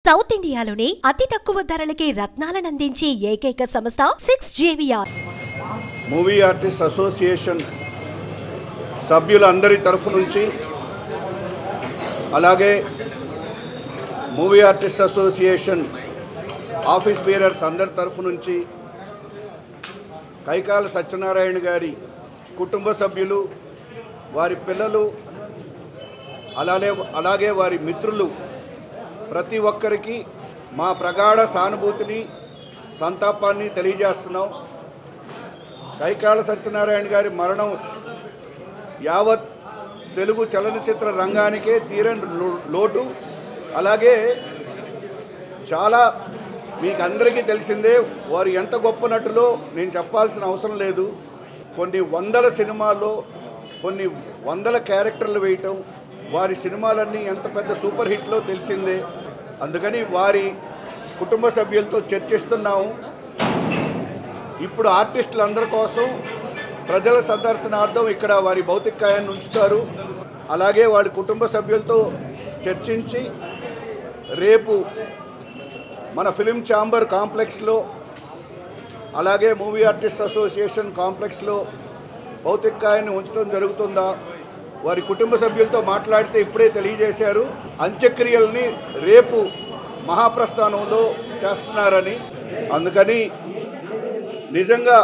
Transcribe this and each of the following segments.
south ఇండియాలోనే అతి తక్కువ ధరలకి రత్నాలనందించే ఏకైక సంస్థ six JVR movie artist association సభ్యులందరి తరఫు నుంచి అలాగే movie artist association office bearers అందరి తరఫు నుంచి కైకాల సత్యనారాయణ గారి కుటుంబ సభ్యులు వారి పిల్లలు అలాగే అలాగే వారి మిత్రులు ప్రతి ఒక్కరికి మా ప్రగాఢ సానుభూతిని సంతాపాన్ని తెలియజేస్తున్నాం కైకాల సత్యనారాయణ గారి మరణం యావత్ తెలుగు చలనచిత్ర రంగానికే తీరని లో- లోటు అలాగే చాలా మీకు అందరికీ తెలిసిందే వారు ఎంత గొప్ప నటులో నేను చెప్పాల్సిన అవసరం లేదు కొన్ని వందల సినిమాల్లో కొన్ని వందల క్యారెక్టర్లు వేయటం వారి సినిమాలన్నీ ఎంత పెద్ద సూపర్ హిట్లో తెలిసిందే అందుకని వారి కుటుంబ సభ్యులతో చర్చిస్తున్నాము ఇప్పుడు ఆర్టిస్టులు అందరి కోసం ప్రజల సందర్శనార్థం ఇక్కడ వారి భౌతిక కాయాన్ని ఉంచుతారు అలాగే వారి కుటుంబ సభ్యులతో చర్చించి రేపు మన ఫిలిం ఛాంబర్ కాంప్లెక్స్లో అలాగే మూవీ ఆర్టిస్ట్ అసోసియేషన్ కాంప్లెక్స్లో భౌతిక కాయాన్ని ఉంచడం జరుగుతుందా వారి కుటుంబ సభ్యులతో మాట్లాడితే ఇప్పుడే తెలియజేశారు అంత్యక్రియల్ని రేపు మహాప్రస్థానంలో చేస్తున్నారని అందుకని నిజంగా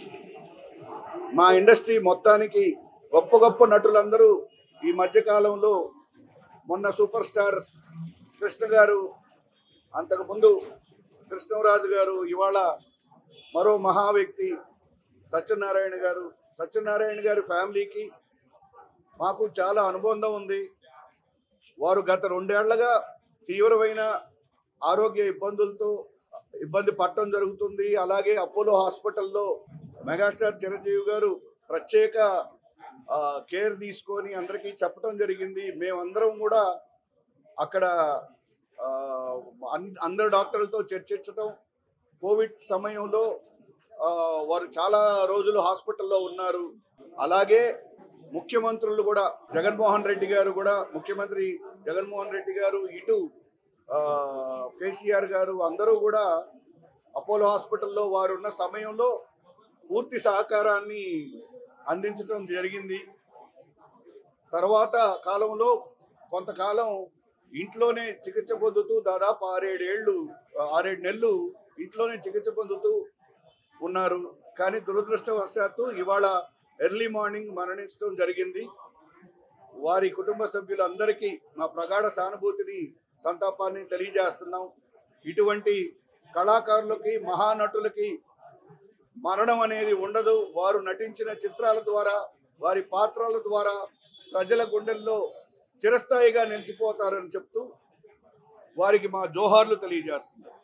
మా ఇండస్ట్రీ మొత్తానికి గొప్ప గొప్ప నటులందరూ ఈ మధ్యకాలంలో మొన్న సూపర్ స్టార్ కృష్ణ గారు అంతకుముందు కృష్ణరాజు గారు ఇవాళ మరో మహా వ్యక్తి సత్యనారాయణ గారు సత్యనారాయణ గారి ఫ్యామిలీకి మాకు చాలా అనుబంధం ఉంది వారు గత రెండేళ్లుగా తీవ్రమైన ఆరోగ్య ఇబ్బందులతో ఇబ్బంది పడటం జరుగుతుంది అలాగే అపోలో హాస్పిటల్లో మెగాస్టార్ చిరంజీవి గారు ప్రత్యేక ఆ, కేర్ తీసుకొని అందరికీ చెప్పడం జరిగింది మేమందరం కూడా అక్కడ ఆ, అన్- అందరు డాక్టర్లతో చర్చించడం కోవిడ్ సమయంలో ఆ, వారు చాలా రోజులు హాస్పిటల్లో ఉన్నారు అలాగే ముఖ్యమంత్రులు కూడా జగన్మోహన్ రెడ్డి గారు కూడా ముఖ్యమంత్రి జగన్మోహన్ రెడ్డి గారు ఇటు ఆ, కేసీఆర్ గారు అందరూ కూడా అపోలో హాస్పిటల్లో వారు ఉన్న సమయంలో పూర్తి సహకారాన్ని అందించడం జరిగింది తర్వాత కాలంలో కొంతకాలం ఇంట్లోనే చికిత్స పొందుతూ దాదాపు ఆరేడేళ్ళు ఆరేడు నెలలు ఇంట్లోనే చికిత్స పొందుతూ ఉన్నారు కానీ దురదృష్టవశాత్తు ఇవాళ ఎర్లీ మార్నింగ్ మరణించడం జరిగింది వారి కుటుంబ సభ్యులందరికీ మా ప్రగాఢ సానుభూతిని సంతాపాన్ని తెలియజేస్తున్నాం ఇటువంటి కళాకారులకి మహానటులకి మరణం అనేది ఉండదు వారు నటించిన చిత్రాల ద్వారా వారి పాత్రల ద్వారా ప్రజల గుండెల్లో చిరస్థాయిగా నిలిచిపోతారని చెప్తూ వారికి మా జోహార్లు తెలియజేస్తున్నాం